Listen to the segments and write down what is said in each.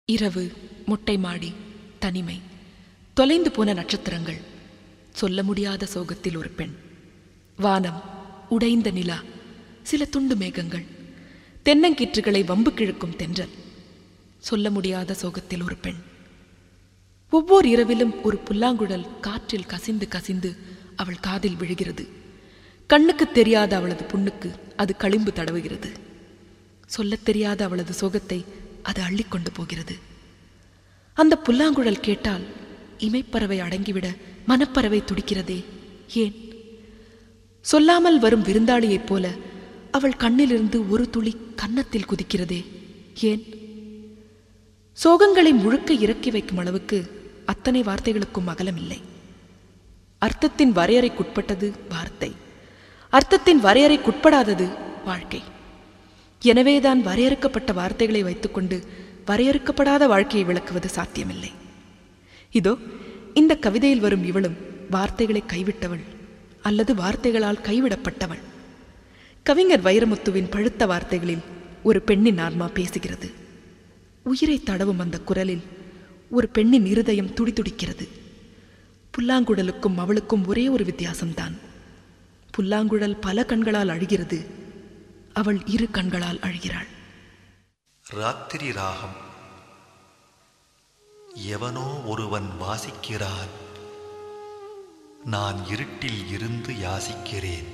இரவு மொட்டை மாடி தனிமை தொலைந்து போன நட்சத்திரங்கள் சொல்ல முடியாத சோகத்தில் ஒரு பெண் வானம் உடைந்த நிலா சில துண்டு மேகங்கள் தென்னங்கீற்றுகளை வம்பு கிழக்கும் தென்றல் சொல்ல முடியாத சோகத்தில் ஒரு பெண் ஒவ்வொரு இரவிலும் ஒரு புல்லாங்குழல் காற்றில் கசிந்து கசிந்து அவள் காதில் விழுகிறது கண்ணுக்கு தெரியாத அவளது புண்ணுக்கு அது களிம்பு தடவுகிறது சொல்லத் தெரியாத அவளது சோகத்தை அது அள்ளிக்கொண்டு போகிறது அந்த புல்லாங்குழல் கேட்டால் இமைப்பறவை அடங்கிவிட மனப்பறவை துடிக்கிறதே ஏன் சொல்லாமல் வரும் விருந்தாளியைப் போல அவள் கண்ணிலிருந்து ஒரு துளி கன்னத்தில் குதிக்கிறதே ஏன் சோகங்களை முழுக்க இறக்கி வைக்கும் அளவுக்கு அத்தனை வார்த்தைகளுக்கும் அகலமில்லை அர்த்தத்தின் வரையறைக்குட்பட்டது வார்த்தை அர்த்தத்தின் வரையறைக்குட்படாதது வாழ்க்கை எனவேதான் வரையறுக்கப்பட்ட வார்த்தைகளை வைத்துக்கொண்டு வரையறுக்கப்படாத வாழ்க்கையை விளக்குவது சாத்தியமில்லை இதோ இந்த கவிதையில் வரும் இவளும் வார்த்தைகளை கைவிட்டவள் அல்லது வார்த்தைகளால் கைவிடப்பட்டவள் கவிஞர் வைரமுத்துவின் பழுத்த வார்த்தைகளில் ஒரு பெண்ணின் ஆன்மா பேசுகிறது உயிரை தடவும் அந்த குரலில் ஒரு பெண்ணின் இருதயம் துடிதுடிக்கிறது புல்லாங்குழலுக்கும் அவளுக்கும் ஒரே ஒரு வித்தியாசம்தான் புல்லாங்குழல் பல கண்களால் அழுகிறது அவள் இரு கண்களால் அழுகிறாள் ராத்திரி ராகம் எவனோ ஒருவன் வாசிக்கிறான் நான் இருட்டில் இருந்து யாசிக்கிறேன்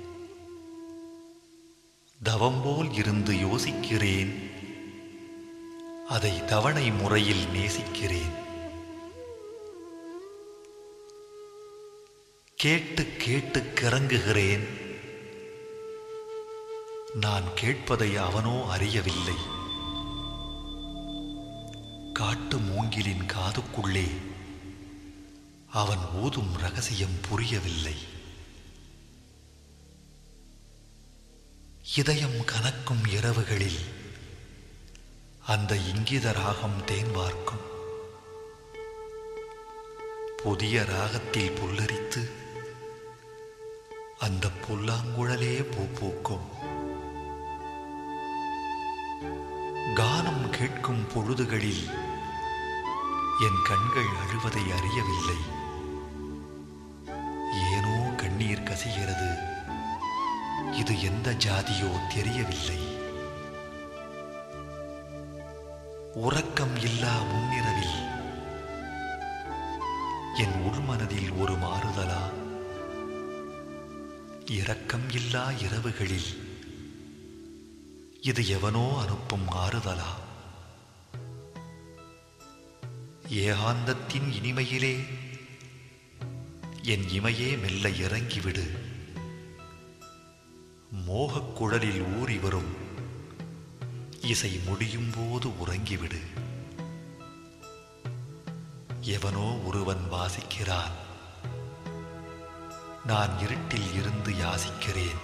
தவம்போல் இருந்து யோசிக்கிறேன் அதை தவணை முறையில் நேசிக்கிறேன் கேட்டு கேட்டு கிறங்குகிறேன் நான் கேட்பதை அவனோ அறியவில்லை காட்டு மூங்கிலின் காதுக்குள்ளே அவன் ஊதும் ரகசியம் புரியவில்லை இதயம் கனக்கும் இரவுகளில் அந்த இங்கித ராகம் தேன் வார்க்கும் புதிய ராகத்தில் புல்லரித்து அந்த புல்லாங்குழலே பூ பூக்கும் கானம் கேட்கும் பொழுதுகளில் என் கண்கள் அழுவதை அறியவில்லை ஏனோ கண்ணீர் கசிகிறது இது எந்த ஜாதியோ தெரியவில்லை உறக்கம் இல்லா முன்னிரவில் என் உள்மனதில் ஒரு மாறுதலா இரக்கம் இல்லா இரவுகளில் இது எவனோ அனுப்பும் ஆறுதலா ஏகாந்தத்தின் இனிமையிலே என் இமையே மெல்ல இறங்கிவிடு மோகக் குழலில் ஊறி வரும் இசை முடியும் போது உறங்கிவிடு எவனோ ஒருவன் வாசிக்கிறான் நான் இருட்டில் இருந்து யாசிக்கிறேன்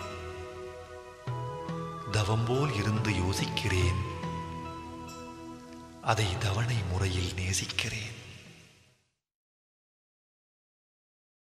தவம்போல் இருந்து யோசிக்கிறேன் அதை தவணை முறையில் நேசிக்கிறேன்